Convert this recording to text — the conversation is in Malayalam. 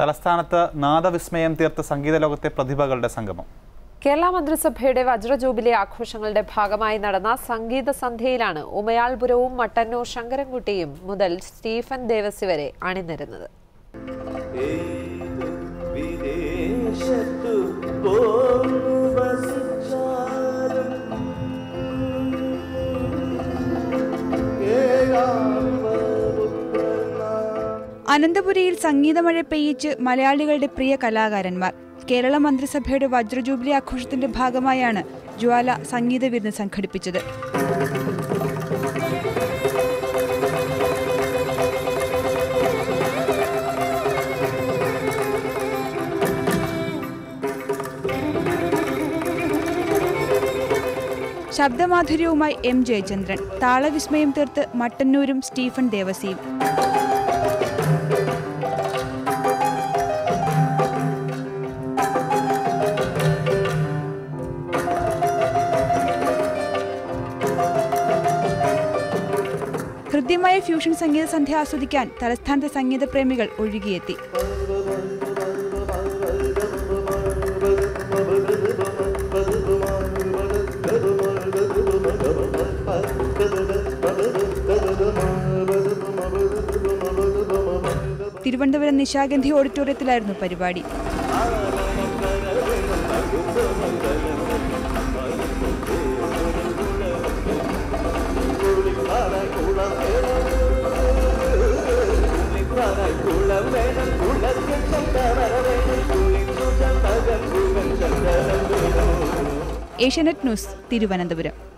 തലസ്ഥാനത്ത് നാദവിസ്മയം തീർത്ത സംഗീത ലോകത്തെ പ്രതിഭകളുടെ സംഗമം കേരള മന്ത്രിസഭയുടെ വജ്ര ജൂബിലി ആഘോഷങ്ങളുടെ ഭാഗമായി നടന്ന സംഗീത സന്ധ്യയിലാണ് ഉമയാൾപുരവും മട്ടന്നൂർ ശങ്കരൻകുട്ടിയും മുതൽ സ്റ്റീഫൻ ദേവസി വരെ അണിനിരുന്നത് ഏതു വിദേശത്തു പോന്നു വസിച്ചാലും അനന്തപുരിയിൽ സംഗീതമഴ പെയ്യിച്ച് മലയാളികളുടെ പ്രിയ കലാകാരന്മാർ കേരള മന്ത്രിസഭയുടെ വജ്രജൂബിലി ആഘോഷത്തിന്റെ ഭാഗമായാണ് ജ്വാല സംഗീത വിരുന്ന് സംഘടിപ്പിച്ചത് ശബ്ദമാധുര്യവുമായി എം ജയചന്ദ്രൻ താളവിസ്മയം തീർത്ത് മട്ടന്നൂരും സ്റ്റീഫൻ ദേവസിയും ഹൃദ്യമായ ഫ്യൂഷൻ സംഗീത സന്ധ്യ ആസ്വദിക്കാൻ തലസ്ഥാനത്തെ സംഗീത പ്രേമികൾ ഒഴുകിയെത്തി തിരുവനന്തപുരം നിശാഗന്ധി ഓഡിറ്റോറിയത്തിലായിരുന്നു പരിപാടി കുളം വേണം കുളത്തിൽ ചന്ദവര വേണം കുളിച്ചു ചന്ദകം കുളം ചന്ദനം വേണം ഏഷ്യാനെറ്റ് ന്യൂസ് തിരുവനന്തപുരം